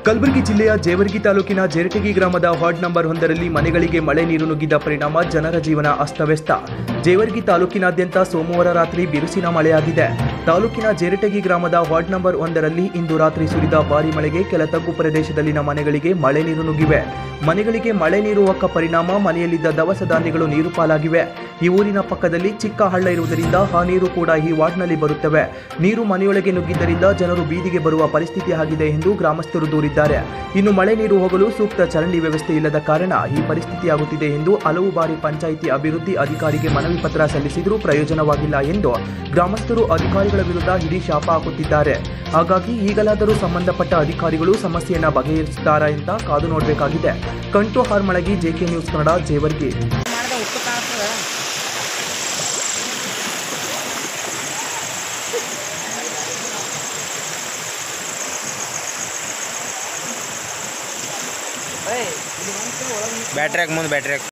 ಕಲಬುರಗಿ ಜಿಲ್ಲೆಯ ಜೇವರ್ಗಿ ತಾಲೂಕಿನ ಜೇರಟಗಿ ಗ್ರಾಮದ ವಾರ್ಡ್ ನಂಬರ್ ಒಂದರಲ್ಲಿ ಮನೆಗಳಿಗೆ ಮಳೆ ನೀರು ನುಗ್ಗಿದ ಪರಿಣಾಮ ಜನರ ಜೀವನ ಅಸ್ತವ್ಯಸ್ತ ಜೇವರ್ಗಿ ತಾಲೂಕಿನಾದ್ಯಂತ ಸೋಮವಾರ ರಾತ್ರಿ ಬಿರುಸಿನ ಮಳೆಯಾಗಿದೆ ತಾಲೂಕಿನ ಜೇರಟಗಿ ಗ್ರಾಮದ ವಾರ್ಡ್ ನಂಬರ್ ಒಂದರಲ್ಲಿ ಇಂದು ರಾತ್ರಿ ಸುರಿದ ಭಾರಿ ಮಳೆಗೆ ಕೆಲ ತಗ್ಗು ಪ್ರದೇಶದಲ್ಲಿನ ಮನೆಗಳಿಗೆ ಮಳೆ ನೀರು ನುಗ್ಗಿವೆ ಮನೆಗಳಿಗೆ ಮಳೆ ನೀರು ಹೊಕ್ಕ ಪರಿಣಾಮ ಮನೆಯಲ್ಲಿದ್ದ ದವಸ ಧಾನ್ಯಗಳು ನೀರು ಪಾಲಾಗಿವೆ ಈ ಊರಿನ ಪಕ್ಕದಲ್ಲಿ ಚಿಕ್ಕ ಹಳ್ಳ ಇರುವುದರಿಂದ ಆ ನೀರು ಕೂಡ ಈ ವಾರ್ಡ್ನಲ್ಲಿ ಬರುತ್ತವೆ ನೀರು ಮನೆಯೊಳಗೆ ನುಗ್ಗಿದ್ದರಿಂದ ಜನರು ಬೀದಿಗೆ ಬರುವ ಪರಿಸ್ಥಿತಿ ಆಗಿದೆ ಎಂದು ಗ್ರಾಮಸ್ಥರು ದೂರಿದ್ದಾರೆ ಇನ್ನು ಮಳೆ ನೀರು ಹೋಗಲು ಸೂಕ್ತ ಚರಂಡಿ ವ್ಯವಸ್ಥೆ ಇಲ್ಲದ ಕಾರಣ ಈ ಪರಿಸ್ಥಿತಿಯಾಗುತ್ತಿದೆ ಎಂದು ಹಲವು ಬಾರಿ ಪಂಚಾಯಿತಿ ಅಭಿವೃದ್ಧಿ ಅಧಿಕಾರಿಗೆ ಮನವಿ ಪತ್ರ ಸಲ್ಲಿಸಿದರೂ ಪ್ರಯೋಜನವಾಗಿಲ್ಲ ಎಂದು ಗ್ರಾಮಸ್ಥರು ಅಧಿಕಾರಿಗಳ ವಿರುದ್ಧ ಹಿಡಿ ಶಾಪ ಹಾಕುತ್ತಿದ್ದಾರೆ ಹಾಗಾಗಿ ಈಗಲಾದರೂ ಸಂಬಂಧಪಟ್ಟ ಅಧಿಕಾರಿಗಳು ಸಮಸ್ಯೆಯನ್ನ ಬಗೆಹರಿಸುತ್ತಾರಾ ಅಂತ ಕಾದು ನೋಡಬೇಕಾಗಿದೆ ಕಂಟು ಹಾರ್ಮಳಗಿ ಜೆಕೆ ನ್ಯೂಸ್ ಕನ್ನಡ ಜೇವರ್ಗಿ ಮಾಡಿದ ಉಪ್ಪು ಕಾಣ್ತದ ಬ್ಯಾಟ್ರಿ ಹಾಕ್ ಮುಂದೆ ಬ್ಯಾಟ್ರಿ ಹಾಕ್